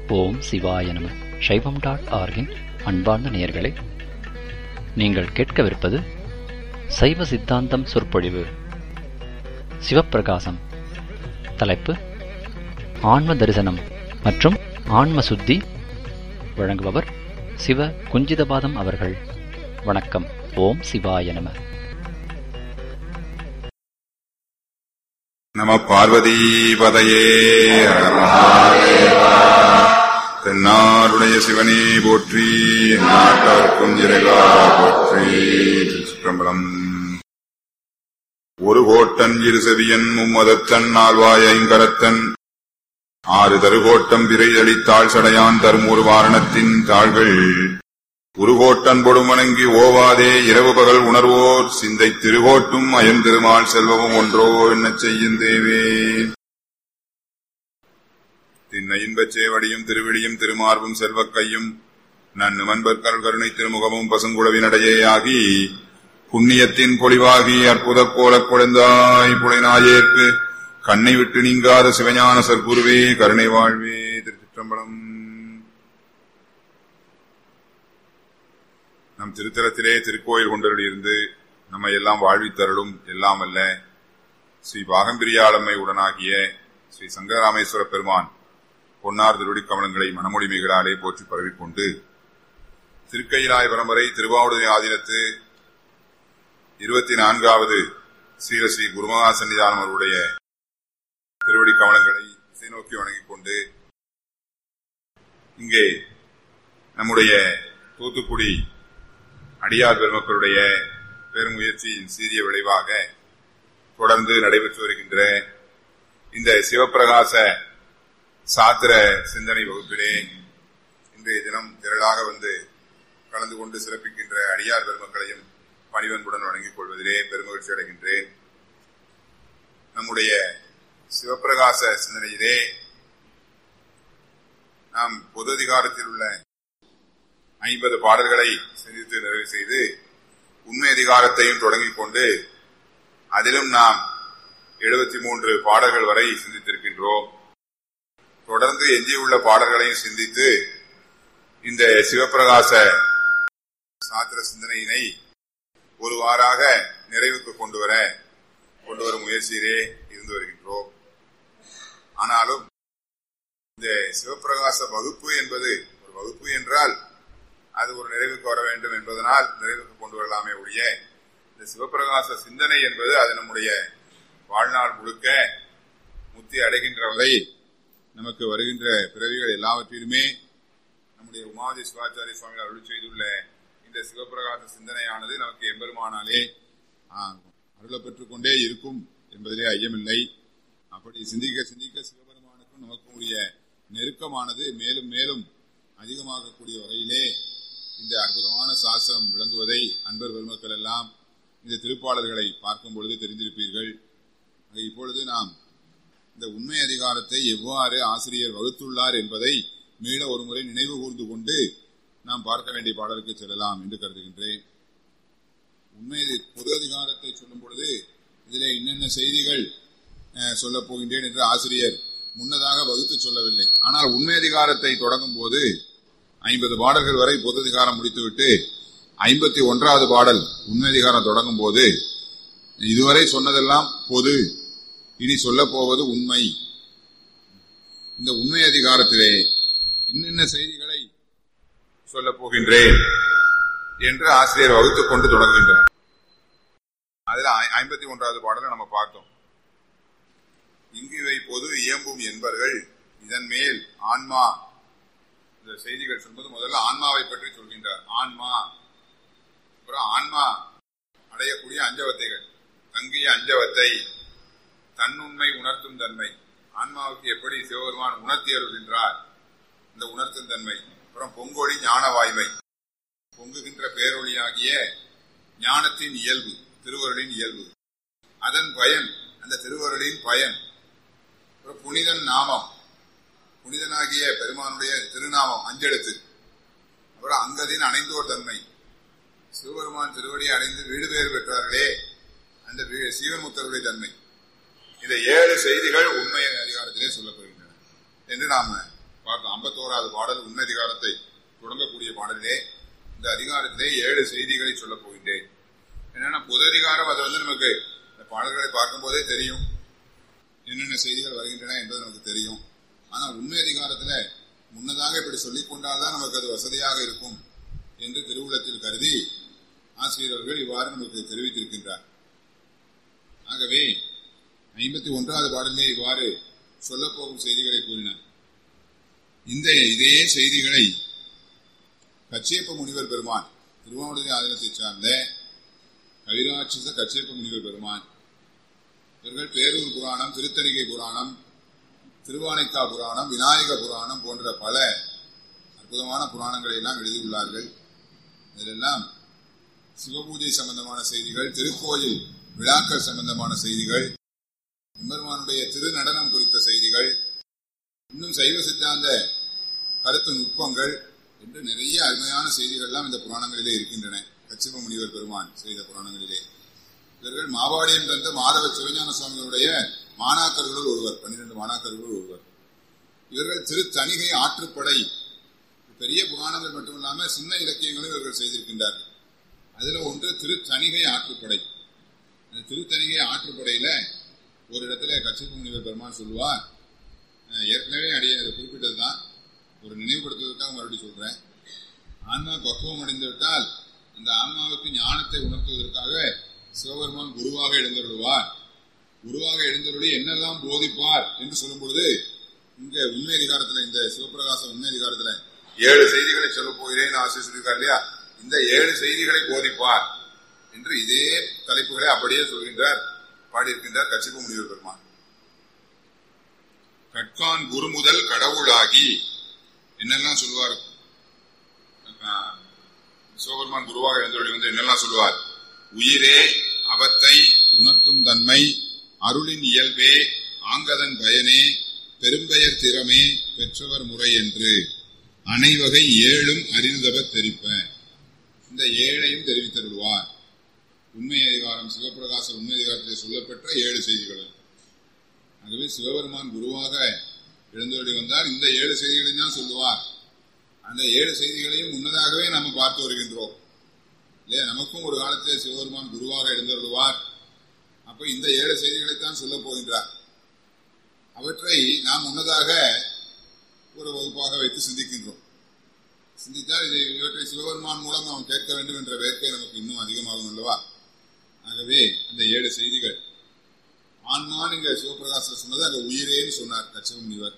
ஓம் சிவாய நம சைவம் டாட் ஆர்கின் அன்பார்ந்த நேயர்களே நீங்கள் கேட்கவிருப்பது சைவ சித்தாந்தம் சொற்பொழிவு சிவப்பிரகாசம் தலைப்பு ஆன்ம தரிசனம் மற்றும் ஆன்ம சுத்தி வழங்குபவர் சிவ குஞ்சிதபாதம் அவர்கள் வணக்கம் ஓம் சிவாய நம நம பார்வதீபதையே தென்னாருடைய சிவனே போற்றி நாட்டார்க்கும் இறைவா போற்றி திருச்சிற்றம்பலம் ஒரு கோட்டன் இரு செவியன் மும்மதத்தன் நால்வாய் ஐங்கரத்தன் ஆறு தருகோட்டம் விரை அளித்தாள் சடையான் தரும் ஒரு வாரணத்தின் தாள்கள் உருகோட்டன் பொடுமணங்கி ஓவாதே இரவு பகல் உணர்வோர் சிந்தை திருகோட்டும் அயன் திருமால் செல்வமும் ஒன்றோ என்ன செய்யும் தேவே திண்ண இன்பச் சேவடியும் திருவிடியும் திருமார்பும் செல்வக் கையும் நன்னு மண்பற்கர் கருணை திருமுகமும் பசுங்குழவினடையே ஆகி புண்ணியத்தின் பொலிவாகி அற்புத கோலக் குழந்தாய் புலைநாயேற்கு கண்ணை விட்டு நீங்காத சிவஞான சர்க்குருவே கருணை வாழ்வே திருச்சிற்றம்பலம் நம் திருத்தலத்திலே திருக்கோயில் கொண்டருளிருந்து நம்மை எல்லாம் வாழ்வித்தருளும் எல்லாம் அல்ல ஸ்ரீ பாகம்பிரியாளம்மை உடனாகிய ஸ்ரீ சங்கராமேஸ்வர பெருமான் பொன்னார் திருடி கமலங்களை மனமொழிமைகளாலே போற்றி பரவிக்கொண்டு திருக்கையிலாய பரம்பரை திருவாவூடுதை ஆதீனத்து இருபத்தி நான்காவது ஸ்ரீரஸ்ரீ குருமகா சன்னிதானம் அவருடைய திருவடி கமலங்களை இசை நோக்கி வணங்கிக் கொண்டு இங்கே நம்முடைய தூத்துக்குடி அடியார் பெருமக்களுடைய பெருமுயற்சியின் சீரிய விளைவாக தொடர்ந்து நடைபெற்று வருகின்ற இந்த சிவப்பிரகாச சாத்திர சிந்தனை வகுப்பிலே இன்றைய தினம் திரளாக வந்து கலந்து கொண்டு சிறப்பிக்கின்ற அடியார் பெருமக்களையும் பணிவன்புடன் வணங்கிக் கொள்வதிலே பெருமகிழ்ச்சி அடைகின்றேன் நம்முடைய சிவப்பிரகாச சிந்தனையிலே நாம் பொது அதிகாரத்தில் உள்ள ஐம்பது பாடல்களை சிந்தித்து நிறைவு செய்து உண்மை அதிகாரத்தையும் தொடங்கிக் கொண்டு அதிலும் நாம் எழுபத்தி மூன்று பாடல்கள் வரை சிந்தித்திருக்கின்றோம் தொடர்ந்து எஞ்சியுள்ள பாடல்களையும் சிந்தித்து இந்த சிவப்பிரகாச சாத்திர சிந்தனையினை ஒருவாறாக நிறைவுக்கு கொண்டு வர கொண்டு வரும் முயற்சியிலே இருந்து வருகின்றோம் ஆனாலும் இந்த சிவப்பிரகாச வகுப்பு என்பது ஒரு வகுப்பு என்றால் அது ஒரு நிறைவுக்கு வர வேண்டும் என்பதனால் நிறைவுக்கு கொண்டு வரலாமே ஒழிய இந்த சிவப்பிரகாச சிந்தனை என்பது அது நம்முடைய வாழ்நாள் முழுக்க முத்தி அடைகின்ற வரை நமக்கு வருகின்ற பிறவிகள் எல்லாவற்றிலுமே நம்முடைய உமாதி சிவாச்சாரிய சுவாமி அருள் செய்துள்ள இந்த சிவபிரகாச சிந்தனையானது நமக்கு எம்பெருமானாலே அருளை பெற்றுக் கொண்டே இருக்கும் என்பதிலே ஐயமில்லை அப்படி சிந்திக்க சிந்திக்க சிவபெருமானுக்கும் நமக்கும் உரிய நெருக்கமானது மேலும் மேலும் அதிகமாகக்கூடிய வகையிலே இந்த அற்புதமான சாஸ்திரம் விளங்குவதை அன்பர் பெருமக்கள் எல்லாம் இந்த திருப்பாளர்களை பார்க்கும் பொழுது தெரிந்திருப்பீர்கள் இப்பொழுது நாம் இந்த உண்மை அதிகாரத்தை எவ்வாறு ஆசிரியர் வகுத்துள்ளார் என்பதை மீள ஒரு முறை நினைவு கூர்ந்து கொண்டு நாம் பார்க்க வேண்டிய பாடலுக்கு செல்லலாம் என்று கருதுகின்றேன் உண்மை பொது அதிகாரத்தை சொல்லும் பொழுது இதில் என்னென்ன செய்திகள் சொல்லப் போகின்றேன் என்று ஆசிரியர் முன்னதாக வகுத்து சொல்லவில்லை ஆனால் உண்மை அதிகாரத்தை தொடங்கும் போது ஐம்பது பாடல்கள் வரை பொது அதிகாரம் முடித்துவிட்டு ஐம்பத்தி ஒன்றாவது பாடல் உண்மை அதிகாரம் தொடங்கும் போது இதுவரை சொன்னதெல்லாம் பொது இனி சொல்ல போவது உண்மை இந்த உண்மை அதிகாரத்திலே இன்னென்ன செய்திகளை சொல்ல போகின்றேன் என்று ஆசிரியர் வகுத்துக் கொண்டு தொடங்குகின்றார் அதுல ஐம்பத்தி ஒன்றாவது பாடலை நம்ம பார்த்தோம் இங்கு இவை பொது இயம்பும் என்பர்கள் இதன் மேல் ஆன்மா இந்த செய்திகள் சொல்வது முதல்ல ஆன்மாவை பற்றி சொல்கின்றார் ஆன்மா அப்புறம் ஆன்மா அடையக்கூடிய அஞ்சவத்தைகள் தங்கிய அஞ்சவத்தை தன்னுண்மை உணர்த்தும் தன்மை ஆன்மாவுக்கு எப்படி சிவபெருமான் உணர்த்தி அருள்கின்றார் இந்த உணர்த்தும் தன்மை அப்புறம் பொங்கொழி ஞான வாய்மை பொங்குகின்ற பேரொழியாகிய ஞானத்தின் இயல்பு திருவருளின் இயல்பு அதன் பயன் அந்த திருவருளின் பயன் அப்புறம் புனிதன் நாமம் புனிதனாகிய பெருமானுடைய திருநாமம் அஞ்செடுத்து அப்புறம் அங்கதின் அணைந்தோர் தன்மை சிவபெருமான் திருவடியை அடைந்து வீடு பேர் பெற்றார்களே அந்த சீவன்முத்தருடைய தன்மை இந்த ஏழு செய்திகள் உண்மை அதிகாரத்திலே சொல்லப்படுகின்றன என்று நாம பார்த்தோம் ஐம்பத்தோராவது பாடல் உண்மை அதிகாரத்தை தொடங்கக்கூடிய பாடலிலே இந்த அதிகாரத்திலே ஏழு செய்திகளை சொல்லப் போகின்றேன் என்னன்னா பொது அதிகாரம் அது வந்து நமக்கு இந்த பாடல்களை பார்க்கும் போதே தெரியும் என்னென்ன செய்திகள் வருகின்றன என்பது நமக்கு தெரியும் ஆனா உண்மை அதிகாரத்துல முன்னதாக இப்படி சொல்லிக் கொண்டால்தான் நமக்கு அது வசதியாக இருக்கும் என்று திருவுளத்தில் கருதி ஆசிரியர்கள் இவ்வாறு நமக்கு தெரிவித்திருக்கின்றார் ஆகவே ஐம்பத்தி ஒன்றாவது பாடலிலே இவ்வாறு சொல்லப்போகும் செய்திகளை கூறினார் இந்த இதே செய்திகளை கச்சியப்ப முனிவர் பெருமான் திருவாவூர் ஆதீனத்தை சார்ந்த கவிராட்சச கச்சியப்ப முனிவர் பெருமான் இவர்கள் பேரூர் புராணம் திருத்தணிகை புராணம் திருவானைக்கா புராணம் விநாயக புராணம் போன்ற பல அற்புதமான புராணங்களை எல்லாம் எழுதியுள்ளார்கள் இதிலெல்லாம் சிவபூஜை சம்பந்தமான செய்திகள் திருக்கோயில் விழாக்கள் சம்பந்தமான செய்திகள் எம்பெருமானுடைய திருநடனம் குறித்த செய்திகள் இன்னும் சைவ சித்தாந்த கருத்து நுட்பங்கள் என்று நிறைய அருமையான செய்திகள்லாம் இந்த புராணங்களிலே இருக்கின்றன கச்சிப முனிவர் பெருமான் செய்த புராணங்களிலே இவர்கள் மாவாடியம் தந்த மாதவ சிவஞான சுவாமிகளுடைய மாணாக்கர்களுள் ஒருவர் பன்னிரண்டு மாணாக்கர்களுள் ஒருவர் இவர்கள் திருத்தணிகை ஆற்றுப்படை பெரிய புராணங்கள் மட்டுமில்லாம சின்ன இலக்கியங்களும் இவர்கள் செய்திருக்கின்றார்கள் அதுல ஒன்று திருத்தணிகை ஆற்றுப்படை அந்த திருத்தணிகை ஆற்றுப்படையில ஒரு இடத்துல கச்சிப முனிவர் பெருமான் சொல்லுவார் அஹ் ஏற்கனவே அடைய அதை குறிப்பிட்டதுதான் ஒரு நினைவுபடுத்துவதற்காக மறுபடியும் சொல்றேன் ஆன்மா பக்குவம் அடைந்து விட்டால் அந்த ஆன்மாவுக்கு ஞானத்தை உணர்த்துவதற்காக சிவபெருமான் குருவாக எழுந்தருள்வார் குருவாக எழுந்தருளி என்னெல்லாம் போதிப்பார் என்று சொல்லும் பொழுது இங்க உண்மை அதிகாரத்துல இந்த சிவபிரகாச உண்மை அதிகாரத்துல ஏழு செய்திகளை சொல்ல போகிறேன் ஆசிரியர் சொல்லியிருக்கார் இல்லையா இந்த ஏழு செய்திகளை போதிப்பார் என்று இதே தலைப்புகளை அப்படியே சொல்கின்றார் பாடியிருக்கின்றார் கச்சிப முனிவர் பெருமான் கட்கான் குரு முதல் கடவுளாகி என்னெல்லாம் சொல்லுவார் அஹ், சிவபெருமான் குருவாக எழுந்தொழி வந்து என்னெல்லாம் சொல்லுவார் உயிரே அவத்தை உணர்த்தும் தன்மை அருளின் இயல்பே ஆங்கதன் பயனே பெரும்பெயர் திறமே பெற்றவர் முறை என்று அனைவகை ஏழும் அறிந்தவர் தெரிப்ப இந்த ஏழையும் தெரிவித்தருள்வார் உண்மை அதிகாரம் சிவபிரகாச உண்மை அதிகாரத்தில் சொல்லப்பெற்ற ஏழு செய்திகள் ஆகவே சிவபெருமான் குருவாக எழுந்தோடி வந்தார் இந்த ஏழு செய்திகளையும் தான் சொல்லுவார் அந்த ஏழு செய்திகளையும் முன்னதாகவே நம்ம பார்த்து வருகின்றோம் இல்லையா நமக்கும் ஒரு காலத்திலே சிவபெருமான் குருவாக எழுந்தருள்வார் அப்ப இந்த ஏழு செய்திகளைத்தான் சொல்ல போகின்றார் அவற்றை நாம் முன்னதாக ஒரு வகுப்பாக வைத்து சிந்திக்கின்றோம் சிந்தித்தால் இதை இவற்றை சிவபெருமான் மூலம் நாம் கேட்க வேண்டும் என்ற வேட்கை நமக்கு இன்னும் அதிகமாகும் அல்லவா ஆகவே அந்த ஏழு செய்திகள் ஆன்மான் இங்க சிவபிரகாச சொன்னது அங்க உயிரேன்னு சொன்னார் கச்சக முனிவர்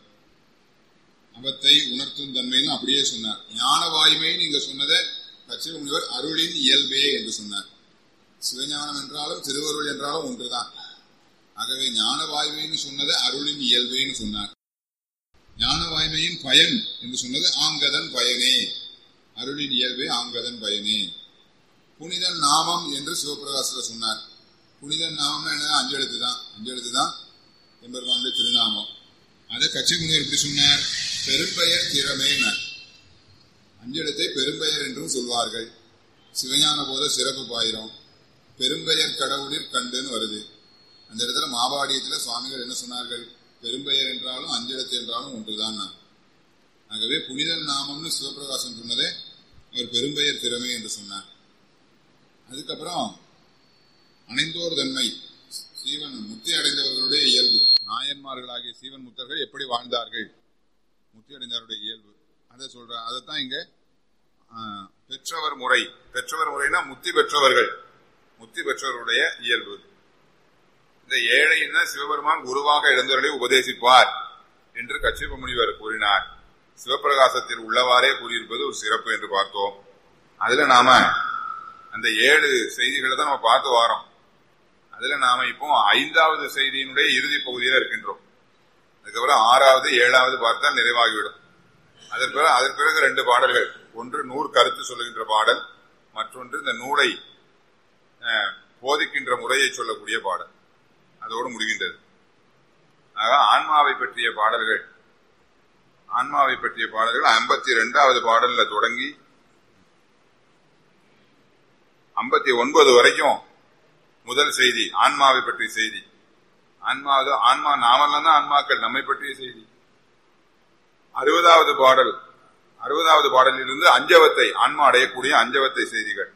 அவத்தை உணர்த்தும் தன்மைன்னு அப்படியே சொன்னார் ஞான வாய்மைன்னு இங்க சொன்னதை கச்சக முனிவர் அருளின் இயல்பே என்று சொன்னார் சிவஞானம் என்றாலும் திருவருள் என்றாலும் ஒன்றுதான் ஆகவே ஞான வாய்மைன்னு சொன்னது அருளின் இயல்பேன்னு சொன்னார் ஞான வாய்மையின் பயன் என்று சொன்னது ஆங்கதன் பயனே அருளின் இயல்பே ஆங்கதன் பயனே புனிதன் நாமம் என்று சிவபிரகாசத்தில் சொன்னார் புனிதன் நாமம்னா என்னதான் அஞ்சு எழுத்து தான் அஞ்சு எழுத்து தான் எம்பெருமானுடைய திருநாமம் அதை கட்சி முனிவர் எப்படி சொன்னார் பெரும்பெயர் திறமேனார் அஞ்செழுத்தை பெரும்பெயர் என்றும் சொல்வார்கள் சிவஞான போத சிறப்பு பாயிரம் பெரும்பெயர் கடவுளில் கண்டுன்னு வருது அந்த இடத்துல மாபாடியத்துல சுவாமிகள் என்ன சொன்னார்கள் பெரும்பெயர் என்றாலும் அஞ்செழுத்து என்றாலும் ஒன்றுதான் நான் ஆகவே புனிதன் நாமம்னு சிவபிரகாசம் சொன்னதே அவர் பெரும்பெயர் திறமை என்று சொன்னார் அதுக்கப்புறம் அணைந்தோர் தன்மை சீவன் முத்தி அடைந்தவர்களுடைய இயல்பு நாயன்மார்களாகிய சீவன் முத்தர்கள் எப்படி வாழ்ந்தார்கள் முத்தி அடைந்தவருடைய இயல்பு அதை சொல்ற அதைத்தான் இங்க ஆஹ், பெற்றவர் முறை பெற்றவர் முறைனா முத்தி பெற்றவர்கள் முத்தி பெற்றவருடைய இயல்பு இந்த ஏழையின சிவபெருமான் குருவாக எழுந்தவர்களை உபதேசிப்பார் என்று கச்சிப முனிவர் கூறினார் சிவபிரகாசத்தில் உள்ளவாறே கூறியிருப்பது ஒரு சிறப்பு என்று பார்த்தோம் அதுல நாம அந்த ஏழு செய்திகளை தான் நம்ம பார்த்து வாரோம் அதுல நாம இப்போ ஐந்தாவது செய்தியினுடைய இறுதி பகுதியில இருக்கின்றோம் அதுக்கப்புறம் ஆறாவது ஏழாவது பார்த்தா நிறைவாகிவிடும் அதற்கு பிறகு அதற்கு பிறகு ரெண்டு பாடல்கள் ஒன்று நூறு கருத்து சொல்லுகின்ற பாடல் மற்றொன்று இந்த நூலை அஹ், போதிக்கின்ற முறையை சொல்லக்கூடிய பாடல் அதோடு முடிகின்றது ஆக ஆன்மாவை பற்றிய பாடல்கள் ஆன்மாவை பற்றிய பாடல்கள் ஐம்பத்தி ரெண்டாவது பாடல்ல தொடங்கி ஐம்பத்தி ஒன்பது வரைக்கும் முதல் செய்தி ஆன்மாவை பற்றிய செய்தி ஆன்மா ஆன்மா நாமெல்லாம் தான் ஆன்மாக்கள் நம்மை பற்றிய செய்தி அறுபதாவது பாடல் அறுபதாவது பாடலிலிருந்து அஞ்சவத்தை ஆன்மா அடையக்கூடிய அஞ்சவத்தை செய்திகள்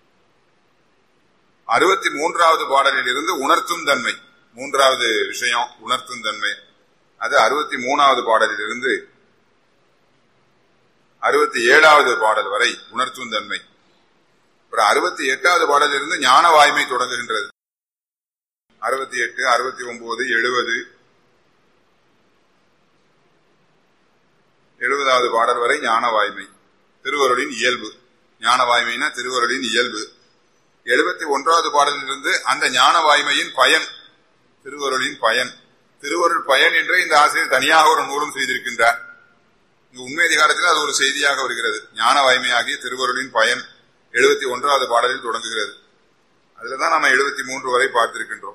அறுபத்தி மூன்றாவது பாடலில் இருந்து உணர்த்தும் தன்மை மூன்றாவது விஷயம் உணர்த்தும் தன்மை அது அறுபத்தி மூணாவது பாடலில் இருந்து அறுபத்தி ஏழாவது பாடல் வரை உணர்த்தும் தன்மை அப்புறம் அறுபத்தி எட்டாவது பாடலில் இருந்து ஞான வாய்மை தொடங்குகின்றது அறுபத்தி எட்டு அறுபத்தி ஒன்பது எழுபது எழுபதாவது பாடல் வரை ஞான வாய்மை திருவருளின் இயல்பு ஞான வாய்மைனா திருவருளின் இயல்பு எழுபத்தி ஒன்றாவது பாடலிலிருந்து அந்த ஞான வாய்மையின் பயன் திருவருளின் பயன் திருவருள் பயன் என்று இந்த ஆசிரியர் தனியாக ஒரு நூலும் செய்திருக்கின்றார் இங்கு உண்மை அதிகாரத்தில் அது ஒரு செய்தியாக வருகிறது ஞான வாய்மையாகிய திருவருளின் பயன் எழுபத்தி ஒன்றாவது பாடலில் தொடங்குகிறது அதுலதான் நம்ம எழுபத்தி மூன்று வரை பார்த்திருக்கின்றோம்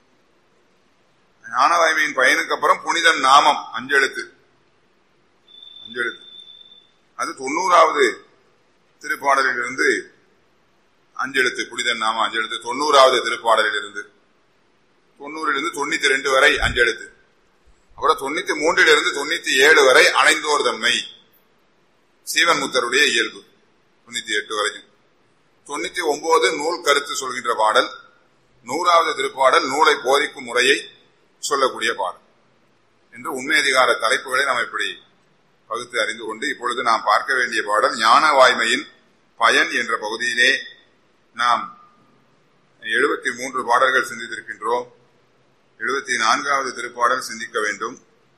ஞான வாய்மையின் பயனுக்கு அப்புறம் புனிதன் நாமம் அஞ்செழுத்து அஞ்செழுத்து அது தொண்ணூறாவது திருப்பாடலில் இருந்து அஞ்செழுத்து புனிதன் நாம அஞ்செழுத்து தொண்ணூறாவது திருப்பாடலில் இருந்து தொண்ணூறிலிருந்து தொண்ணூத்தி ரெண்டு வரை அஞ்செழுத்து அப்புறம் தொண்ணூத்தி மூன்றிலிருந்து தொண்ணூத்தி ஏழு வரை அணைந்தோர் தன்மை சீவன் முத்தருடைய இயல்பு தொண்ணூத்தி எட்டு வரைக்கும் தொண்ணூத்தி ஒன்பது நூல் கருத்து சொல்கின்ற பாடல் நூறாவது திருப்பாடல் நூலை போதிக்கும் முறையை சொல்லக்கூடிய பாடல் என்று உண்மை அதிகார தலைப்புகளை நாம் இப்படி பகுத்து அறிந்து கொண்டு இப்பொழுது நாம் பார்க்க வேண்டிய பாடல் ஞான வாய்மையின் பயன் என்ற பகுதியிலே நாம் எழுபத்தி மூன்று பாடல்கள் சிந்தித்திருக்கின்றோம் எழுபத்தி நான்காவது திருப்பாடல் சிந்திக்க வேண்டும்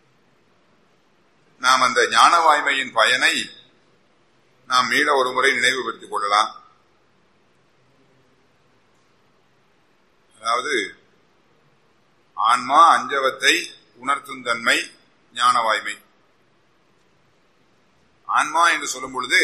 நாம் அந்த ஞான வாய்மையின் பயனை நாம் மீள ஒரு முறை நினைவுபடுத்திக் கொள்ளலாம் அதாவது ஆன்மா அஞ்சவத்தை உணர்த்தும் தன்மை ஞான வாய்மை ஆன்மா என்று சொல்லும் பொழுது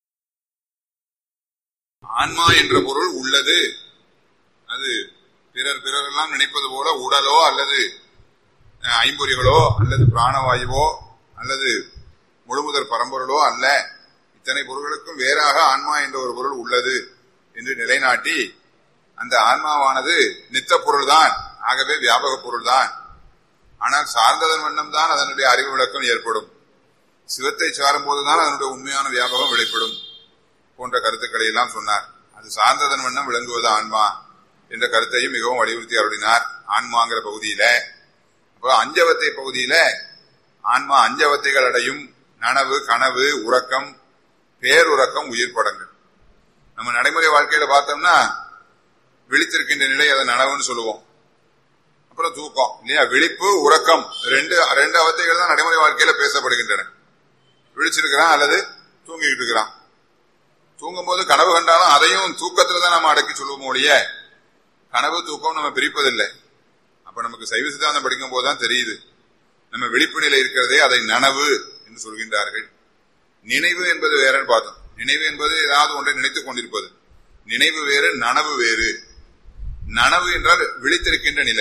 ஆன்மா என்ற பொருள் உள்ளது அது பிறர் பிறரெல்லாம் நினைப்பது போல உடலோ அல்லது ஐம்பொறிகளோ அல்லது பிராணவாயுவோ அல்லது முழுமுதற் பரம்பொருளோ அல்ல இத்தனை பொருள்களுக்கும் வேறாக ஆன்மா என்ற ஒரு பொருள் உள்ளது என்று நிலைநாட்டி அந்த ஆன்மாவானது நித்த பொருள்தான் ஆகவே வியாபக பொருள்தான் ஆனால் சார்ந்ததன் வண்ணம் தான் அதனுடைய அறிவு விளக்கம் ஏற்படும் சிவத்தை சாரும் போதுதான் அதனுடைய உண்மையான வியாபகம் வெளிப்படும் போன்ற கருத்துக்களை எல்லாம் சொன்னார் அது சார்ந்ததன் வண்ணம் விளங்குவது ஆன்மா என்ற கருத்தையும் மிகவும் வலியுறுத்தி அருளினார் ஆன்மாங்கிற பகுதியில அப்போ அஞ்சவத்தை பகுதியில ஆன்மா அஞ்சவத்தைகள் அடையும் நனவு கனவு உறக்கம் பேருறக்கம் உயிர் படங்கள் நம்ம நடைமுறை வாழ்க்கையில பார்த்தோம்னா விழித்திருக்கின்ற நிலை அதை நனவுன்னு சொல்லுவோம் அப்புறம் தூக்கம் இல்லையா விழிப்பு உறக்கம் ரெண்டு ரெண்டு அவத்தைகள் தான் நடைமுறை வாழ்க்கையில பேசப்படுகின்றன விழிச்சிருக்கிறான் அல்லது தூங்கிக்கிட்டு இருக்கிறான் தூங்கும் போது கனவு கண்டாலும் அதையும் தூக்கத்துல தான் நம்ம அடக்கி சொல்லுவோம் ஒழிய கனவு தூக்கம் நம்ம பிரிப்பதில்லை அப்ப நமக்கு சைவ சித்தாந்தம் படிக்கும் போதுதான் தெரியுது நம்ம விழிப்பு நிலை இருக்கிறதே அதை நனவு என்று சொல்கின்றார்கள் நினைவு என்பது வேறன்னு பார்த்தோம் நினைவு என்பது ஏதாவது ஒன்றை நினைத்துக் கொண்டிருப்பது நினைவு வேறு நனவு வேறு நனவு என்றால் விழித்திருக்கின்ற நிலை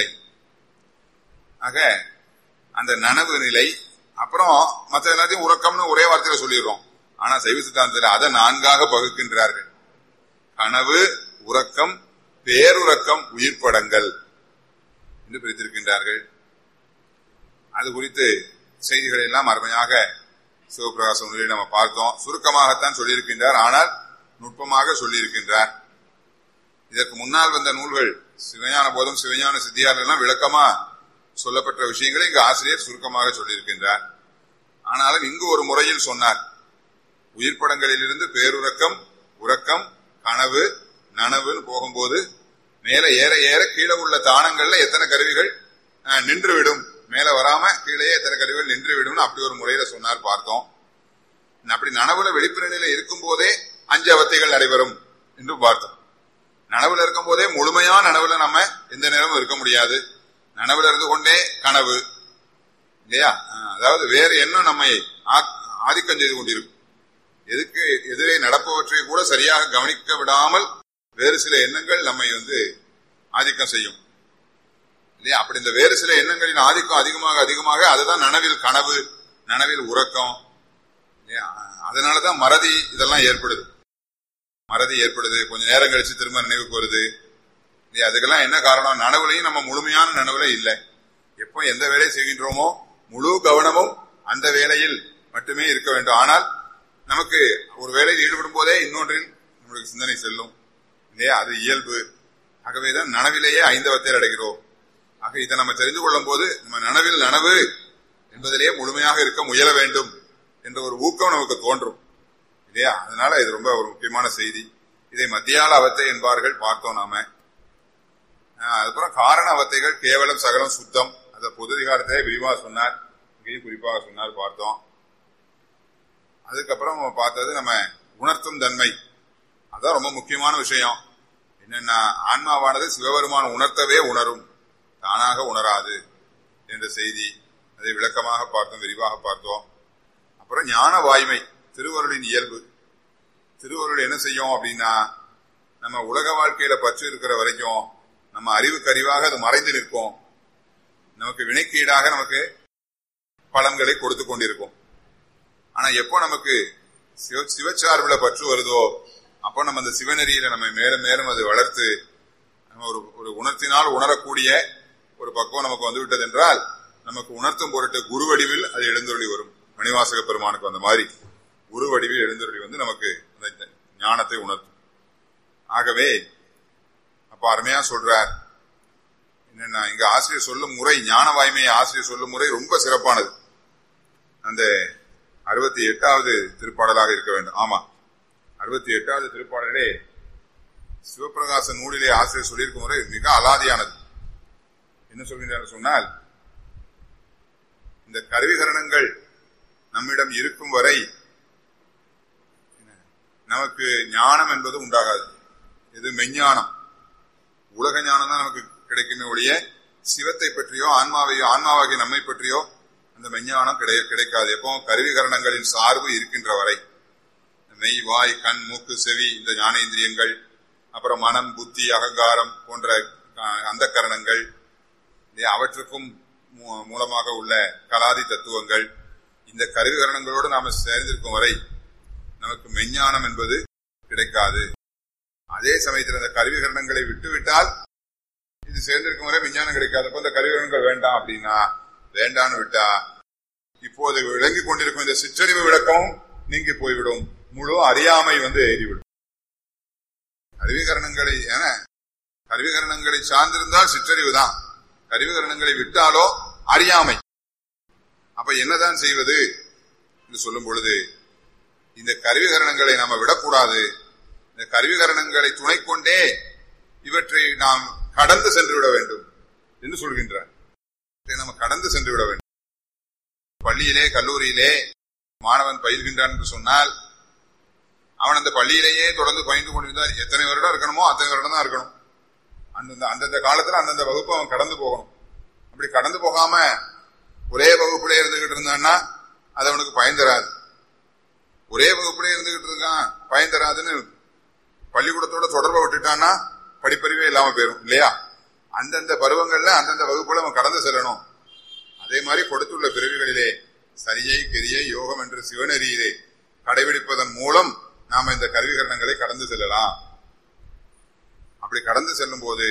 ஆக அந்த நனவு நிலை அப்புறம் மற்ற எல்லாத்தையும் உறக்கம்னு ஒரே வார்த்தையில சொல்லிடுறோம் ஆனா சைவ சித்தாந்தத்தில் அதை நான்காக பகுக்கின்றார்கள் கனவு உறக்கம் பேருறக்கம் உயிர் படங்கள் என்று பிரித்திருக்கின்றார்கள் அது குறித்து செய்திகளை எல்லாம் அருமையாக சிவபிரகாச நூலில் நம்ம பார்த்தோம் சுருக்கமாகத்தான் சொல்லியிருக்கின்றார் ஆனால் நுட்பமாக சொல்லியிருக்கின்றார் இதற்கு முன்னால் வந்த நூல்கள் சிவஞான போதும் சிவஞான சித்தியார் எல்லாம் விளக்கமா சொல்லப்பட்ட விஷயங்களை இங்கு ஆசிரியர் சுருக்கமாக சொல்லியிருக்கின்றார் ஆனாலும் இங்கு ஒரு முறையில் சொன்னார் உயிர் படங்களிலிருந்து பேருறக்கம் உறக்கம் கனவு நனவுன்னு போகும்போது மேல ஏற ஏற கீழே உள்ள தானங்கள்ல எத்தனை கருவிகள் நின்று விடும் மேல வராம கீழே எத்தனை கருவிகள் நின்று விடும் அப்படி ஒரு முறையில சொன்னார் பார்த்தோம் அப்படி நனவுல வெளிப்புற நிலை இருக்கும் போதே அஞ்சு அவத்தைகள் நடைபெறும் என்று பார்த்தோம் நனவுல இருக்கும் போதே முழுமையான நனவுல நம்ம எந்த நேரமும் இருக்க முடியாது நனவுல இருந்து கொண்டே கனவு இல்லையா அதாவது வேறு எண்ணம் நம்மை ஆதிக்கம் செய்து கொண்டிருக்கும் எதுக்கு எதிரே நடப்பவற்றை கூட சரியாக கவனிக்க விடாமல் வேறு சில எண்ணங்கள் நம்மை வந்து ஆதிக்கம் செய்யும் இல்லையா அப்படி இந்த வேறு சில எண்ணங்களின் ஆதிக்கம் அதிகமாக அதிகமாக அதுதான் நனவில் கனவு நனவில் உறக்கம் இல்லையா அதனாலதான் மறதி இதெல்லாம் ஏற்படுது மறதி ஏற்படுது கொஞ்ச நேரம் கழிச்சு திரும்ப நினைவுக்கு வருது இல்லையா அதுக்கெல்லாம் என்ன காரணம் நனவுலையும் நம்ம முழுமையான நனவுல இல்லை எப்போ எந்த வேலையை செய்கின்றோமோ முழு கவனமும் அந்த வேலையில் மட்டுமே இருக்க வேண்டும் ஆனால் நமக்கு ஒரு வேலையில் ஈடுபடும் போதே இன்னொன்றில் நம்மளுக்கு சிந்தனை செல்லும் இல்லையா அது இயல்பு ஆகவேதான் நனவிலேயே ஐந்தவத்தில் அடைகிறோம் ஆக இதை நம்ம தெரிந்து கொள்ளும் போது நம்ம நனவில் நனவு என்பதிலேயே முழுமையாக இருக்க முயல வேண்டும் என்ற ஒரு ஊக்கம் நமக்கு தோன்றும் இல்லையா அதனால இது ரொம்ப ஒரு முக்கியமான செய்தி இதை மத்தியால அவத்தை என்பார்கள் பார்த்தோம் நாம ஆஹ் அதுக்கப்புறம் காரண அவத்தைகள் கேவலம் சகலம் சுத்தம் அந்த பொது அதிகாரத்தை விரிவாக சொன்னார் இங்கேயும் குறிப்பாக சொன்னார் பார்த்தோம் அதுக்கப்புறம் நம்ம பார்த்தது நம்ம உணர்த்தும் தன்மை அதான் ரொம்ப முக்கியமான விஷயம் என்னன்னா ஆன்மாவானது சிவபெருமான் உணர்த்தவே உணரும் தானாக உணராது என்ற செய்தி அதை விளக்கமாக பார்த்தோம் விரிவாக பார்த்தோம் அப்புறம் ஞான வாய்மை திருவருளின் இயல்பு திருவருள் என்ன செய்யும் அப்படின்னா நம்ம உலக வாழ்க்கையில பற்று இருக்கிற வரைக்கும் நம்ம அறிவுக்கு அறிவாக அது மறைந்து நிற்கும் நமக்கு வினைக்கீடாக நமக்கு பலன்களை கொடுத்து கொண்டிருக்கும் ஆனா எப்போ நமக்கு சிவ சிவச்சார்புல பற்று வருதோ அப்போ நம்ம அந்த சிவநெறியில நம்ம மேலும் மேலும் அது வளர்த்து நம்ம ஒரு ஒரு உணர்த்தினால் உணரக்கூடிய ஒரு பக்குவம் நமக்கு வந்து விட்டது என்றால் நமக்கு உணர்த்தும் பொருட்டு குரு வடிவில் அது எழுந்தொழி வரும் மணிவாசக பெருமானுக்கு அந்த மாதிரி குரு வடிவில் எழுந்தொழி வந்து நமக்கு அந்த ஞானத்தை உணர்த்தும் ஆகவே அப்ப அருமையா சொல்றார் என்னன்னா இங்க ஆசிரியர் சொல்லும் முறை ஞான வாய்மையை ஆசிரியர் சொல்லும் முறை ரொம்ப சிறப்பானது அந்த அறுபத்தி எட்டாவது திருப்பாடலாக இருக்க வேண்டும் ஆமா அறுபத்தி எட்டாவது திருப்பாடலே சிவபிரகாச நூலிலே ஆசிரியர் சொல்லியிருக்கும் முறை மிக அலாதியானது என்ன சொல்கின்றார் சொன்னால் இந்த கருவிகரணங்கள் நம்மிடம் இருக்கும் வரை நமக்கு ஞானம் என்பது உண்டாகாது இது மெஞ்ஞானம் உலக ஞானம் தான் நமக்கு கிடைக்குமே ஒழிய சிவத்தை பற்றியோ ஆன்மாவையோ ஆன்மாவாகிய நம்மை பற்றியோ அந்த மெஞ்ஞானம் கிடை கிடைக்காது எப்போ கருவிகரணங்களின் சார்பு இருக்கின்ற வரை மெய் வாய் கண் மூக்கு செவி இந்த ஞானேந்திரியங்கள் அப்புறம் மனம் புத்தி அகங்காரம் போன்ற அந்த கரணங்கள் அவற்றுக்கும் மூலமாக உள்ள கலாதி தத்துவங்கள் இந்த கருவிகரணங்களோடு நாம சேர்ந்திருக்கும் வரை நமக்கு மெஞ்ஞானம் என்பது கிடைக்காது அதே சமயத்தில் அந்த கருவிகரணங்களை விட்டுவிட்டால் இது சேர்ந்திருக்கும் வரை விஞ்ஞானம் கிடைக்காதப்போ இந்த கருவிகரணங்கள் வேண்டாம் அப்படின்னா வேண்டான்னு விட்டா இப்போது விளங்கி கொண்டிருக்கும் இந்த சிற்றறிவு விளக்கம் நீங்கி போய்விடும் முழு அறியாமை வந்து ஏறிவிடும் கருவிகரணங்களை என கருவிகரணங்களை சார்ந்திருந்தால் சிற்றறிவு தான் கருவிகரணங்களை விட்டாலோ அறியாமை அப்ப என்னதான் செய்வது என்று சொல்லும் பொழுது இந்த கருவிகரணங்களை நாம விடக்கூடாது இந்த கருவிகரணங்களை துணை கொண்டே இவற்றை நாம் கடந்து சென்று விட வேண்டும் என்று சொல்கின்றார் நம்ம கடந்து சென்று விட வேண்டும் பள்ளியிலே கல்லூரியிலே மாணவன் பயில்கின்றான் என்று சொன்னால் அவன் அந்த பள்ளியிலேயே தொடர்ந்து பயின்று கொண்டிருந்தால் எத்தனை வருடம் இருக்கணுமோ அத்தனை வருடம் தான் இருக்கணும் அந்தந்த அந்தந்த காலத்துல அந்தந்த வகுப்பு அவன் கடந்து போகணும் அப்படி கடந்து போகாம ஒரே வகுப்புல இருந்துகிட்டு இருந்தான்னா அது அவனுக்கு பயன் தராது ஒரே வகுப்புல இருந்துகிட்டு இருக்கான் பயன் தராதுன்னு பள்ளிக்கூடத்தோட தொடர்பை விட்டுட்டான்னா படிப்பறிவே இல்லாம போயிரும் இல்லையா அந்தந்த பருவங்கள்ல அந்தந்த வகுப்புல அவன் கடந்து செல்லணும் அதே மாதிரி கொடுத்துள்ள பிறவிகளிலே சரியை கெரியை யோகம் என்று சிவநெறியிலே கடைபிடிப்பதன் மூலம் நாம இந்த கருவிகரணங்களை கடந்து செல்லலாம் அப்படி கடந்து செல்லும் போது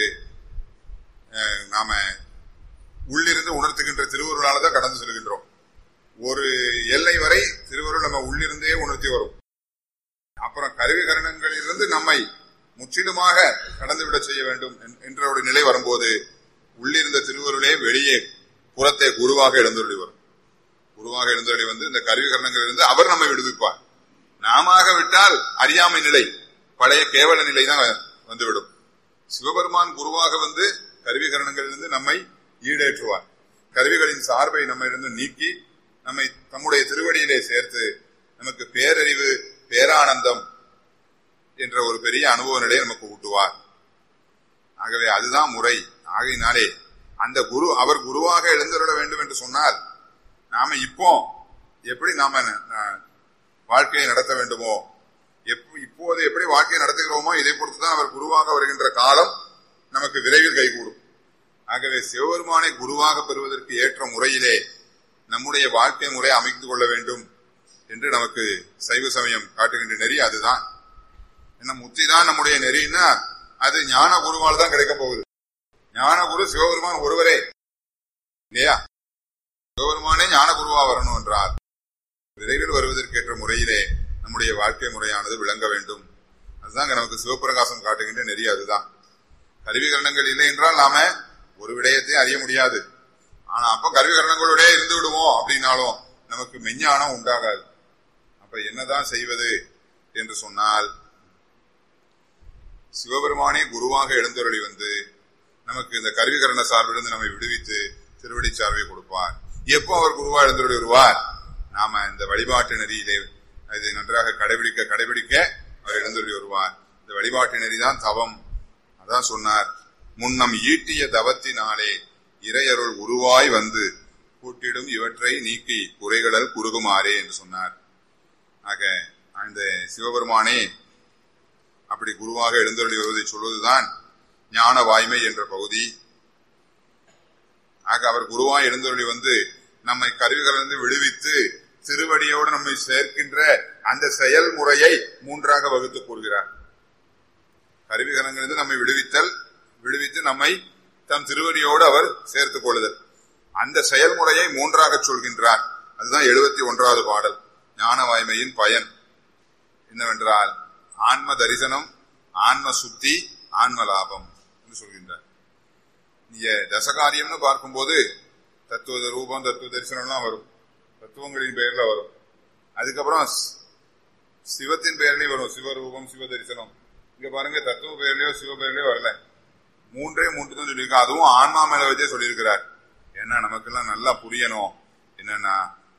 நாம உள்ளிருந்து உணர்த்துகின்ற திருவருளால தான் கடந்து செல்கின்றோம் ஒரு எல்லை வரை திருவருள் நம்ம உள்ளிருந்தே உணர்த்தி வரும் அப்புறம் கருவிகரணங்களிலிருந்து நம்மை முற்றிலுமாக கடந்துவிட செய்ய வேண்டும் என்ற ஒரு நிலை வரும்போது உள்ளிருந்த திருவருளே வெளியே புறத்தை குருவாக எழுந்தருளி வரும் குருவாக எழுந்தருளி வந்து இந்த கருவிகரணங்களிலிருந்து அவர் நம்மை விடுவிப்பார் நாம விட்டால் அறியாமை நிலை பழைய கேவல நிலை தான் வந்துவிடும் சிவபெருமான் குருவாக வந்து கருவிகரணங்களிலிருந்து நம்மை ஈடேற்றுவார் கருவிகளின் சார்பை நம்மிருந்து நீக்கி நம்மை தம்முடைய திருவடியிலே சேர்த்து நமக்கு பேரறிவு பேரானந்தம் என்ற ஒரு பெரிய அனுபவ நிலையை நமக்கு ஊட்டுவார் ஆகவே அதுதான் முறை ஆகையினாலே அந்த குரு அவர் குருவாக எழுந்தருள வேண்டும் என்று சொன்னால் நாம இப்போ எப்படி நாம வாழ்க்கையை நடத்த வேண்டுமோ இப்போது எப்படி வாழ்க்கையை நடத்துகிறோமோ இதை பொறுத்துதான் அவர் குருவாக வருகின்ற காலம் நமக்கு விரைவில் கைகூடும் ஆகவே சிவபெருமானை குருவாக பெறுவதற்கு ஏற்ற முறையிலே நம்முடைய வாழ்க்கை முறை அமைத்து கொள்ள வேண்டும் என்று நமக்கு சைவ சமயம் காட்டுகின்ற நெறி அதுதான் என்ன முத்திதான் நம்முடைய நெறின்னா அது ஞான குருவால் தான் கிடைக்க போகுது ஞான குரு சிவபெருமான் ஒருவரே இல்லையா சிவபெருமானே ஞான குருவா வரணும் என்றார் விரைவில் வருவதற்கேற்ற முறையிலே நம்முடைய வாழ்க்கை முறையானது விளங்க வேண்டும் அதுதான் இங்க நமக்கு சிவபிரகாசம் காட்டுகின்ற நெறி அதுதான் கருவிகரணங்கள் இல்லை என்றால் நாம ஒரு விடயத்தையும் அறிய முடியாது ஆனா அப்ப கருவிகரணங்களோட இருந்து விடுவோம் அப்படின்னாலும் நமக்கு மெஞ்ஞானம் உண்டாகாது அப்ப என்னதான் செய்வது என்று சொன்னால் சிவபெருமானே குருவாக எழுந்தருளி வந்து நமக்கு இந்த கருவிகரண சார்பிலிருந்து நம்மை விடுவித்து திருவடி சார்பை கொடுப்பார் எப்போ அவர் குருவா எழுந்தருளி வருவார் நாம இந்த வழிபாட்டு நெறியிலே இதை நன்றாக கடைபிடிக்க கடைபிடிக்க அவர் எழுந்தருளி வருவார் இந்த வழிபாட்டு நெறிதான் தவம் அதான் சொன்னார் முன்னம் ஈட்டிய தவத்தினாலே இறையருள் உருவாய் வந்து கூட்டிடும் இவற்றை நீக்கி குறைகளல் குறுகுமாறே என்று சொன்னார் ஆக அந்த சிவபெருமானே அப்படி குருவாக எழுந்தருளி வருவதை சொல்வதுதான் ஞான வாய்மை என்ற பகுதி ஆக அவர் குருவாய் எழுந்தருளி வந்து நம்மை கருவிகளிலிருந்து விடுவித்து திருவடியோடு நம்மை சேர்க்கின்ற அந்த செயல்முறையை மூன்றாக வகுத்து கூறுகிறார் கருவிகரங்களிலிருந்து நம்மை விடுவித்தல் விடுவித்து நம்மை தம் திருவடியோடு அவர் சேர்த்துக் கொள்ளுதல் அந்த செயல்முறையை மூன்றாக சொல்கின்றார் அதுதான் எழுபத்தி ஒன்றாவது பாடல் ஞான வாய்மையின் பயன் என்னவென்றால் ஆன்ம தரிசனம் ஆன்ம சுத்தி ஆன்ம லாபம் என்று சொல்கின்றார் நீங்க தசகாரியம்னு பார்க்கும்போது தத்துவ ரூபம் தத்துவ தரிசனம்லாம் வரும் தத்துவங்களின் பெயர்ல வரும் அதுக்கப்புறம் சிவத்தின் பெயர்லயும் வரும் சிவரூபம் சிவ தரிசனம் இங்க பாருங்க தத்துவ பெயர்லயோ சிவ பெயர்லயோ வரல மூன்றே மூன்று தான் சொல்லியிருக்கா அதுவும் ஆன்மா மேல வச்சே சொல்லியிருக்கிறார் ஏன்னா நமக்கெல்லாம் நல்லா புரியணும் என்னன்னா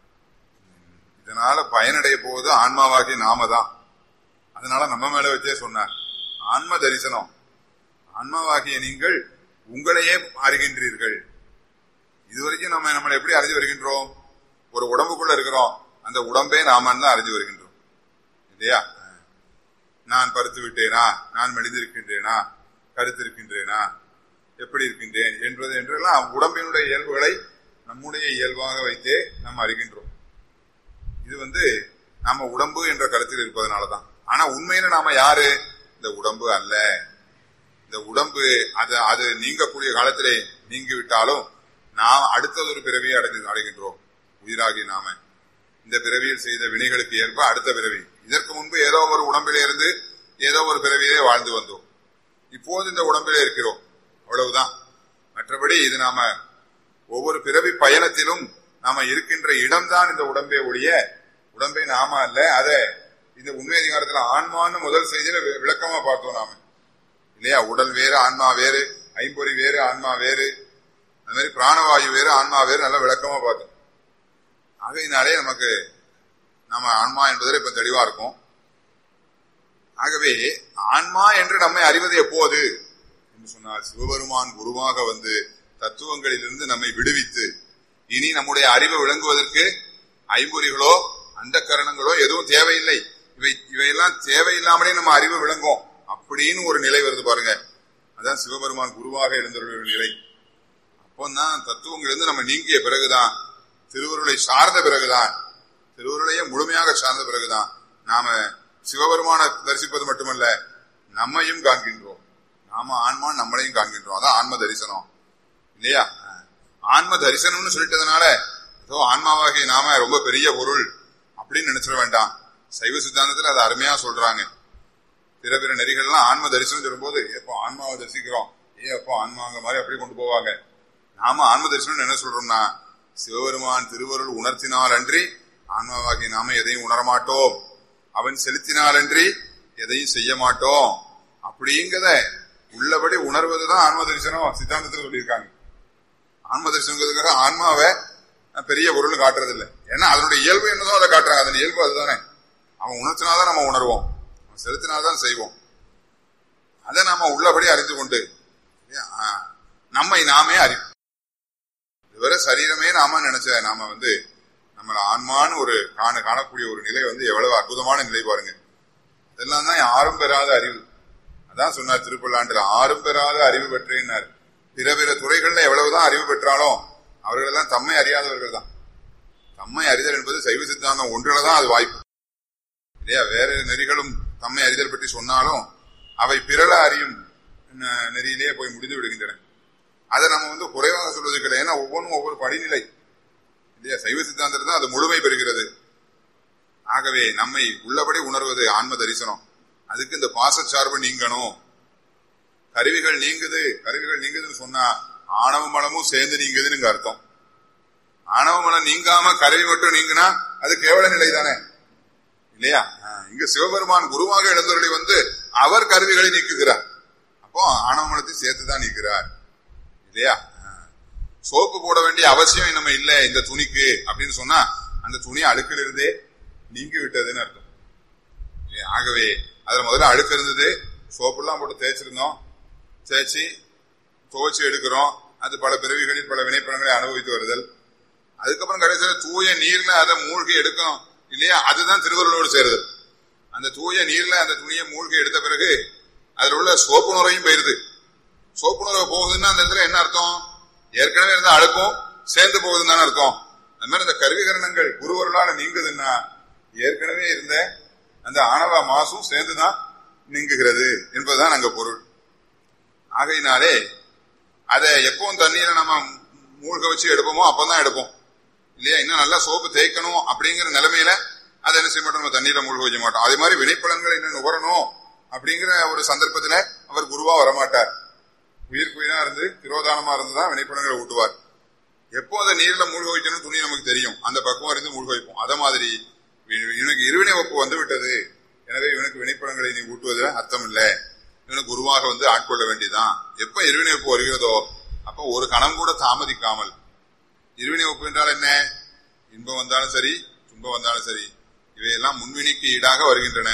இதனால பயனடைய போவது ஆன்மாவாகிய நாம தான் அதனால நம்ம மேல வச்சே சொன்னார் ஆன்ம தரிசனம் ஆன்மாவாகிய நீங்கள் உங்களையே அறிகின்றீர்கள் இதுவரைக்கும் நம்ம நம்மளை எப்படி அறிஞ்சு வருகின்றோம் ஒரு உடம்புக்குள்ள இருக்கிறோம் அந்த உடம்பே நாம தான் அறிஞ்சு வருகின்றோம் இல்லையா நான் பருத்து விட்டேனா நான் மெலிந்திருக்கின்றேனா கருத்து இருக்கின்றேனா எப்படி இருக்கின்றேன் என்பது என்றெல்லாம் உடம்பினுடைய இயல்புகளை நம்முடைய இயல்பாக வைத்தே நாம் அறிகின்றோம் இது வந்து நாம உடம்பு என்ற கருத்தில் இருப்பதனாலதான் ஆனா உண்மையில நாம யாரு இந்த உடம்பு அல்ல இந்த உடம்பு அது அது நீங்கக்கூடிய காலத்திலே நீங்கி விட்டாலும் நாம் அடுத்தது ஒரு பிறவியை அடைந்து அடைகின்றோம் உயிராகி நாம இந்த பிறவியில் செய்த வினைகளுக்கு ஏற்ப அடுத்த பிறவி இதற்கு முன்பு ஏதோ ஒரு உடம்பிலே இருந்து ஏதோ ஒரு பிறவியிலே வாழ்ந்து வந்தோம் இப்போது இந்த உடம்பிலே இருக்கிறோம் அவ்வளவுதான் மற்றபடி இது நாம ஒவ்வொரு பிறவி பயணத்திலும் நாம இருக்கின்ற இடம்தான் இந்த உடம்பே ஒழிய உடம்பை நாம அல்ல அத இந்த உண்மை அதிகாரத்துல ஆன்மான்னு முதல் செய்தியில விளக்கமா பார்த்தோம் நாம இல்லையா உடல் வேறு ஆன்மா வேறு ஐம்பொறி வேறு ஆன்மா வேறு அந்த மாதிரி பிராணவாயு வேறு ஆன்மா வேறு நல்லா விளக்கமா பார்த்தோம் ஆகையினாலே நமக்கு நம்ம ஆன்மா என்பதில் இப்ப தெளிவா இருக்கும் ஆகவே ஆன்மா என்று நம்மை அறிவது எப்போது என்று சொன்னார் சிவபெருமான் குருவாக வந்து தத்துவங்களிலிருந்து நம்மை விடுவித்து இனி நம்முடைய அறிவு விளங்குவதற்கு ஐம்பொறிகளோ அந்த கரணங்களோ எதுவும் தேவையில்லை இவை இவையெல்லாம் தேவையில்லாமலே நம்ம அறிவு விளங்கும் அப்படின்னு ஒரு நிலை வருது பாருங்க அதான் சிவபெருமான் குருவாக இருந்தவருடைய நிலை அப்போதான் தத்துவங்களிலிருந்து நம்ம நீங்கிய பிறகுதான் திருவருளை சார்ந்த பிறகுதான் திருவருளையே முழுமையாக சார்ந்த பிறகுதான் நாம சிவபெருமான தரிசிப்பது மட்டுமல்ல நம்மையும் காண்கின்றோம் நாம ஆன்மா நம்மளையும் காண்கின்றோம் அதான் ஆன்ம தரிசனம் இல்லையா ஆன்ம தரிசனம்னு சொல்லிட்டதுனால ஏதோ ஆன்மாவாகிய நாம ரொம்ப பெரிய பொருள் அப்படின்னு நினைச்சிட வேண்டாம் சைவ சித்தாந்தத்துல அதை அருமையா சொல்றாங்க பிற பிற நெறிகள்லாம் ஆன்ம தரிசனம் சொல்லும்போது எப்போ ஆன்மாவை தரிசிக்கிறோம் ஏ அப்போ ஆன்மாங்க மாதிரி அப்படி கொண்டு போவாங்க நாம ஆன்ம தரிசனம் என்ன சொல்றோம்னா சிவபெருமான் திருவருள் உணர்த்தினால் அன்றி ஆன்மாவாகிய நாம எதையும் உணரமாட்டோம் அவன் செலுத்தினால் அன்றி எதையும் செய்ய மாட்டோம் அப்படிங்கிறத உள்ளபடி உணர்வதுதான் ஆன்ம தரிசனம் சித்தாந்தத்தில் சொல்லியிருக்காங்க ஆன்ம தரிசனங்கிறதுக்காக ஆன்மாவை பெரிய பொருள் காட்டுறது இல்லை ஏன்னா அதனுடைய இயல்பு என்னதோ அதை காட்டுறாங்க அதன் இயல்பு அதுதானே அவன் உணர்த்தினாதான் நம்ம உணர்வோம் அவன் செலுத்தினால்தான் செய்வோம் அதை நாம உள்ளபடி அறிந்து கொண்டு நம்மை நாமே அறி இதுவரை சரீரமே நாம நினைச்ச நாம வந்து நம்மள ஆன்மான்னு ஒரு காண காணக்கூடிய ஒரு நிலை வந்து எவ்வளவு அற்புதமான நிலை பாருங்க இதெல்லாம் தான் யாரும் பெறாத அறிவு அதான் சொன்னார் திருப்பல்லாண்டுல ஆறும் பெறாத அறிவு பெற்றேன்னார் பிற பிற துறைகள்ல எவ்வளவுதான் அறிவு பெற்றாலும் அவர்கள் எல்லாம் தம்மை அறியாதவர்கள் தான் தம்மை அறிதல் என்பது சைவ சித்தாந்தம் ஒன்றில தான் அது வாய்ப்பு இல்லையா வேற நெறிகளும் தம்மை அறிதல் பற்றி சொன்னாலும் அவை பிறல அறியும் நெறியிலேயே போய் முடிந்து விடுகின்றன அதை நம்ம வந்து குறைவாக சொல்வதற்கு இல்லை ஏன்னா ஒவ்வொன்றும் ஒவ்வொரு படிநிலை இல்லையா சைவ சித்தாந்தத்தில் தான் அது முழுமை பெறுகிறது ஆகவே நம்மை உள்ளபடி உணர்வது ஆன்ம தரிசனம் அதுக்கு இந்த பாசச்சார்பு நீங்கணும் கருவிகள் நீங்குது கருவிகள் நீங்குதுன்னு சொன்னா ஆணவ மலமும் சேர்ந்து நீங்குதுன்னு அர்த்தம் ஆணவ மலம் நீங்காம கருவி மட்டும் நீங்கினா அது கேவல நிலை தானே இல்லையா இங்க சிவபெருமான் குருவாக எழுந்தவர்களை வந்து அவர் கருவிகளை நீக்குகிறார் அப்போ ஆணவ மலத்தை சேர்த்துதான் நீக்கிறார் இல்லையா சோப்பு போட வேண்டிய அவசியம் நம்ம இல்ல இந்த துணிக்கு அப்படின்னு சொன்னா அந்த துணி அழுக்கில் இருந்தே நீங்கி விட்டதுன்னு அர்த்தம் ஆகவே அதுல முதல்ல அழுக்கு இருந்தது சோப்புலாம் போட்டு தேய்ச்சிருந்தோம் தேய்ச்சி துவச்சி எடுக்கிறோம் அது பல பிறவிகளில் பல வினைப்படங்களை அனுபவித்து வருதல் அதுக்கப்புறம் கடைசியில் தூய நீர்ல அதை மூழ்கி எடுக்கணும் இல்லையா அதுதான் திருவருளோடு சேருதல் அந்த தூய நீர்ல அந்த துணியை மூழ்கி எடுத்த பிறகு அதுல உள்ள சோப்பு நுரையும் போயிருது சோப்பு நுரை போகுதுன்னா அந்த இடத்துல என்ன அர்த்தம் ஏற்கனவே இருந்த அழுக்கும் சேர்ந்து போகுதுன்னு தானே அர்த்தம் அந்த மாதிரி இந்த கருவிகரணங்கள் குருவர்களால நீங்குதுன்னா ஏற்கனவே இருந்த அந்த ஆணவ மாசும் சேர்ந்துதான் நீங்குகிறது என்பதுதான் அங்க பொருள் ஆகையினாலே அதை எப்பவும் தண்ணீரை நம்ம மூழ்க வச்சு எடுப்போமோ அப்பதான் எடுப்போம் இல்லையா இன்னும் நல்லா சோப்பு தேய்க்கணும் அப்படிங்கிற நிலைமையில அதை என்ன செய்ய மாட்டோம் நம்ம தண்ணீரை மூழ்க வைக்க மாட்டோம் அதே மாதிரி வினைப்பலன்களை இன்னும் நுகரணும் அப்படிங்கிற ஒரு சந்தர்ப்பத்துல அவர் குருவா வரமாட்டார் உயிர்க்குயிரா இருந்து திரோதானமா இருந்துதான் வினைப்பலன்களை ஊட்டுவார் எப்போ அதை நீர்ல மூழ்க வைக்கணும் துணி நமக்கு தெரியும் அந்த பக்குவம் இருந்து மூழ்க வைப்போம் அத மாதிரி இவனுக்கு இருவினை ஒப்பு வந்து விட்டது எனவே இவனுக்கு வினைப்பலன்களை நீ ஊட்டுவதில் அர்த்தம் இல்லை இவனுக்கு குருவாக வந்து ஆட்கொள்ள வேண்டியதான் எப்ப இருவினை ஒப்பு வருகிறதோ அப்ப ஒரு கணம் கூட தாமதிக்காமல் இருவினை ஒப்பு என்றால் என்ன இன்பம் வந்தாலும் சரி துன்பம் வந்தாலும் சரி இவையெல்லாம் முன்வினைக்கு ஈடாக வருகின்றன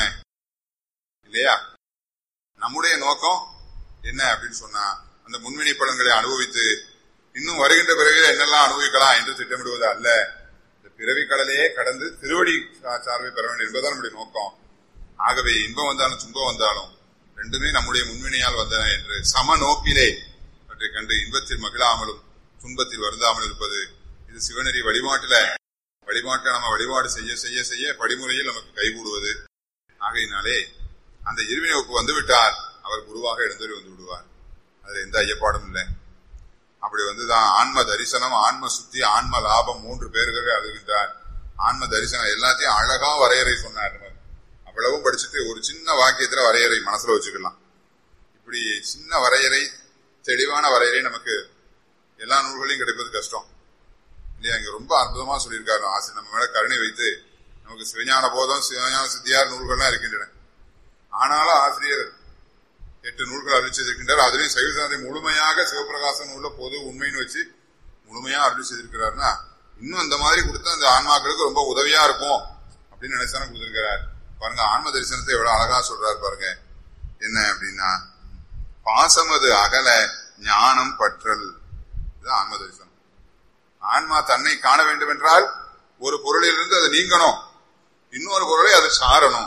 இல்லையா நம்முடைய நோக்கம் என்ன அப்படின்னு சொன்னா அந்த முன்வினை பலன்களை அனுபவித்து இன்னும் வருகின்ற பிறகு என்னெல்லாம் அனுபவிக்கலாம் என்று திட்டமிடுவது அல்ல இந்த பிறவி கடலையே கடந்து திருவடி சார்பை பெற வேண்டும் என்பதுதான் நம்முடைய நோக்கம் ஆகவே இன்பம் வந்தாலும் துன்பம் வந்தாலும் ரெண்டுமே நம்முடைய முன்வினையால் வந்தன என்று சம நோக்கிலே அவற்றை கண்டு இன்பத்தில் மகிழாமலும் துன்பத்தில் வருந்தாமல் இருப்பது இது சிவநெறி வழிபாட்டுல வழிபாட்டை நம்ம வழிபாடு செய்ய செய்ய செய்ய படிமுறையில் நமக்கு கைகூடுவது ஆகையினாலே அந்த இருவினை ஒப்பு வந்துவிட்டால் அவர் குருவாக எழுந்தொரு வந்து விடுவார் அதுல எந்த ஐயப்பாடும் இல்லை அப்படி வந்துதான் ஆன்ம தரிசனம் ஆன்ம சுத்தி ஆன்ம லாபம் மூன்று பேர்கள் அறிகின்றார் ஆன்ம தரிசனம் எல்லாத்தையும் அழகா வரையறை சொன்னார் அவ்வளவும் படிச்சுட்டு ஒரு சின்ன வாக்கியத்துல வரையறை மனசுல வச்சுக்கலாம் இப்படி சின்ன வரையறை தெளிவான வரையறை நமக்கு எல்லா நூல்களையும் கிடைப்பது கஷ்டம் இல்லையா இங்க ரொம்ப அற்புதமா சொல்லியிருக்காரு ஆசிரியர் நம்ம மேல கருணை வைத்து நமக்கு சிவஞான போதம் சிவஞான சித்தியார் நூல்கள்லாம் இருக்கின்றன ஆனாலும் ஆசிரியர் எட்டு நூல்கள் அருள் செய்திருக்கின்றார் அதுலயும் சைவ சாந்தை முழுமையாக சிவபிரகாசம் நூல்ல பொது உண்மைன்னு வச்சு முழுமையா அருள் செய்திருக்கிறாருன்னா இன்னும் அந்த மாதிரி கொடுத்தா அந்த ஆன்மாக்களுக்கு ரொம்ப உதவியா இருக்கும் அப்படின்னு நினைச்சான கொடுத்திருக்கிறார் பாருங்க ஆன்ம தரிசனத்தை எவ்வளவு அழகா சொல்றாரு பாருங்க என்ன அப்படின்னா பாசமது அகல ஞானம் பற்றல் இது ஆன்ம தரிசனம் ஆன்மா தன்னை காண வேண்டும் என்றால் ஒரு பொருளிலிருந்து அது நீங்கணும் இன்னொரு பொருளை அது சாரணும்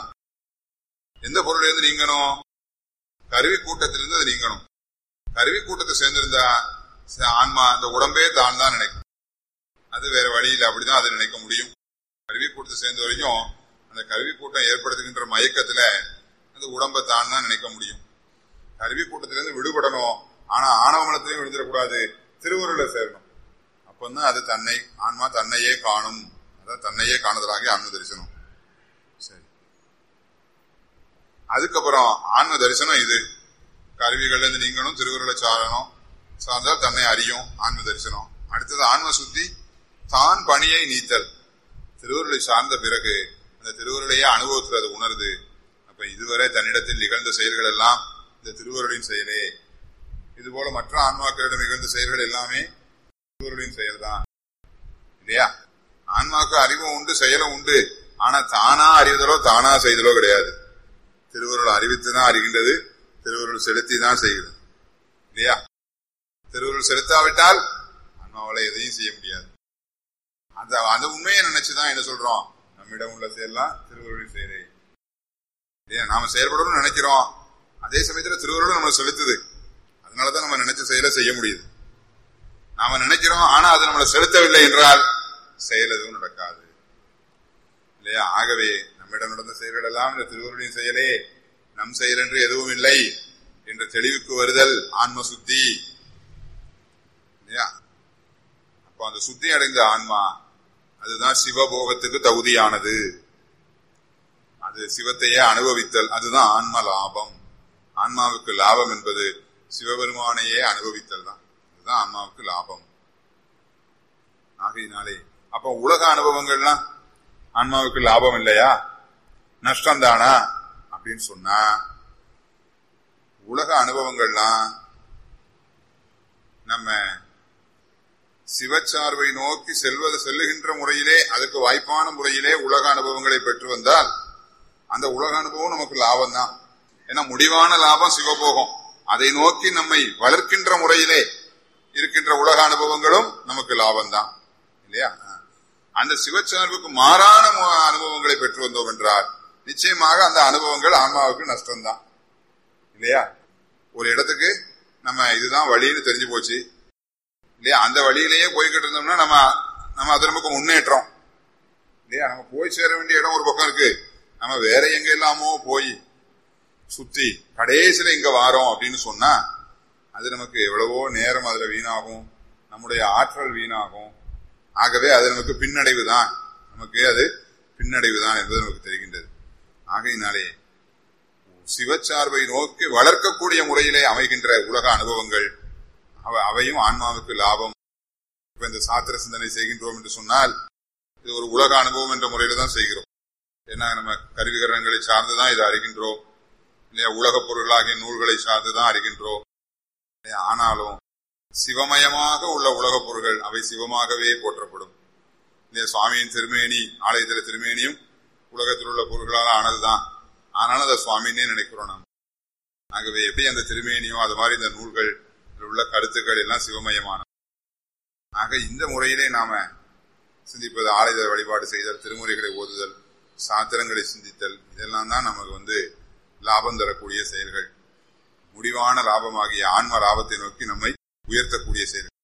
எந்த பொருளிலிருந்து நீங்கணும் கருவி கூட்டத்திலிருந்து அது நீங்கணும் கருவி கூட்டத்தை சேர்ந்திருந்தா ஆன்மா அந்த உடம்பே தான் தான் நினைக்கும் அது வேற வழியில் அப்படிதான் அது நினைக்க முடியும் கருவி கூட்டத்தை சேர்ந்த வரைக்கும் அந்த கருவி கூட்டம் ஏற்படுத்துகின்ற மயக்கத்துல அந்த உடம்பை தான் தான் நினைக்க முடியும் கருவி கூட்டத்திலிருந்து விடுபடணும் ஆனா ஆணவமலத்திலையும் விழுந்துடக்கூடாது திருவருளை சேரணும் அப்பந்தான் அது தன்னை ஆன்மா தன்னையே காணும் அதான் தன்னையே காணுதலாக ஆன்ம தரிசனம் சரி அதுக்கப்புறம் ஆன்ம தரிசனம் இது கருவிகள்ல இருந்து நீங்கணும் திருவுருளை சாரணும் சார்ந்தால் தன்னை அறியும் ஆன்ம தரிசனம் அடுத்தது ஆன்ம சுத்தி தான் பணியை நீத்தல் திருவுருளை சார்ந்த பிறகு அந்த திருவுருளையே அனுபவத்தில் அது உணருது அப்ப இதுவரை தன்னிடத்தில் நிகழ்ந்த செயல்கள் எல்லாம் இந்த திருவருளின் செயலே இது போல மற்ற ஆன்மாக்களிடம் நிகழ்ந்த செயல்கள் எல்லாமே திருவருளின் செயல்தான் இல்லையா ஆன்மாக்கு அறிவும் உண்டு செயலும் உண்டு ஆனா தானா அறிவதலோ தானா செய்தலோ கிடையாது திருவருள் அறிவித்து தான் அறிகின்றது திருவருள் செலுத்தி தான் செய்கிறது இல்லையா திருவருள் செலுத்தாவிட்டால் ஆன்மாவால எதையும் செய்ய முடியாது அந்த அந்த உண்மையை நினைச்சுதான் என்ன சொல்றோம் நம்மிடம் உள்ள செயல்லாம் திருவருளின் செயலே இல்லையா நாம செயல்படணும்னு நினைக்கிறோம் அதே சமயத்துல திருவருள் நம்மளை செலுத்துது அதனாலதான் நம்ம நினைச்ச செயலை செய்ய முடியுது நாம நினைக்கிறோம் ஆனா அது நம்மளை செலுத்தவில்லை என்றால் செயல் எதுவும் நடக்காது இல்லையா ஆகவே நம்மிடம் நடந்த செயல்கள் எல்லாம் இந்த திருவருளின் செயலே நம் செயல் என்று எதுவும் இல்லை என்ற தெளிவுக்கு வருதல் ஆன்ம சுத்தி இல்லையா அப்போ அந்த சுத்தி அடைந்த ஆன்மா அதுதான் சிவபோகத்துக்கு தகுதியானது அது சிவத்தையே அனுபவித்தல் அதுதான் ஆன்ம லாபம் ஆன்மாவுக்கு லாபம் என்பது சிவபெருமானையே அனுபவித்தல் தான் இதுதான் ஆன்மாவுக்கு லாபம் ஆகையினாலே அப்ப உலக அனுபவங்கள்லாம் ஆன்மாவுக்கு லாபம் இல்லையா நஷ்டம் தானா அப்படின்னு சொன்னா உலக அனுபவங்கள்லாம் நம்ம சிவச்சார்பை நோக்கி செல்வது செல்லுகின்ற முறையிலே அதுக்கு வாய்ப்பான முறையிலே உலக அனுபவங்களை பெற்று வந்தால் அந்த உலக அனுபவம் நமக்கு லாபம் தான் ஏன்னா முடிவான லாபம் சிவபோகம் அதை நோக்கி நம்மை வளர்க்கின்ற முறையிலே இருக்கின்ற உலக அனுபவங்களும் நமக்கு லாபம் தான் இல்லையா அந்த சிவச்சார்புக்கு மாறான மு- அனுபவங்களை பெற்று வந்தோம் என்றால் நிச்சயமாக அந்த அனுபவங்கள் ஆன்மாவுக்கு நஷ்டம்தான் இல்லையா ஒரு இடத்துக்கு நம்ம இதுதான் வழின்னு தெரிஞ்சு போச்சு இல்லையா அந்த வழியிலேயே போய்கிட்டு இருந்தோம்னா நம்ம நம்ம அது நமக்கு முன்னேற்றம் இல்லையா நம்ம போய் சேர வேண்டிய இடம் ஒரு பக்கம் இருக்கு நம்ம வேற எங்க இல்லாமோ போய் சுத்தி கடைசியில இங்க வாரோம் அப்படின்னு சொன்னா அது நமக்கு எவ்வளவோ நேரம் அதுல வீணாகும் நம்முடைய ஆற்றல் வீணாகும் ஆகவே அது நமக்கு பின்னடைவு தான் நமக்கு அது பின்னடைவு தான் என்பது நமக்கு தெரிகின்றது ஆகையினாலே சிவச்சார்பை நோக்கி வளர்க்கக்கூடிய முறையிலே அமைகின்ற உலக அனுபவங்கள் அவ- அவையும் ஆன்மாவுக்கு லாபம் இப்ப இந்த சாத்திர சிந்தனை செய்கின்றோம் என்று சொன்னால் இது ஒரு உலக அனுபவம் என்ற முறையில தான் செய்கிறோம் ஏன்னா நம்ம கருவிகரணங்களை சார்ந்துதான் இதை அறிகின்றோம் இல்லையா உலகப் பொருள்களாகிய நூல்களை சார்ந்துதான் அறிகின்றோம் இல்லையா? ஆனாலும் சிவமயமாக உள்ள உலகப் பொருள்கள் அவை சிவமாகவே போற்றப்படும் இல்லையா சுவாமியின் திருமேனி ஆலயத்துல திருமேனியும் உலகத்தில் உள்ள பொருள்களால் ஆனதுதான் ஆனாலும் அதை சுவாமின்னே நினைக்கிறோம் நாம் ஆகவே எப்படி அந்த திருமேனியோ அது மாதிரி இந்த நூல்கள் இதில் உள்ள கருத்துக்கள் எல்லாம் சிவமயமான ஆக இந்த முறையிலே நாம சிந்திப்பது ஆலய வழிபாடு செய்தல் திருமுறைகளை ஓதுதல் சாத்திரங்களை சிந்தித்தல் இதெல்லாம் தான் நமக்கு வந்து லாபம் தரக்கூடிய செயல்கள் முடிவான லாபமாகிய ஆன்ம லாபத்தை நோக்கி நம்மை உயர்த்தக்கூடிய செயல்கள்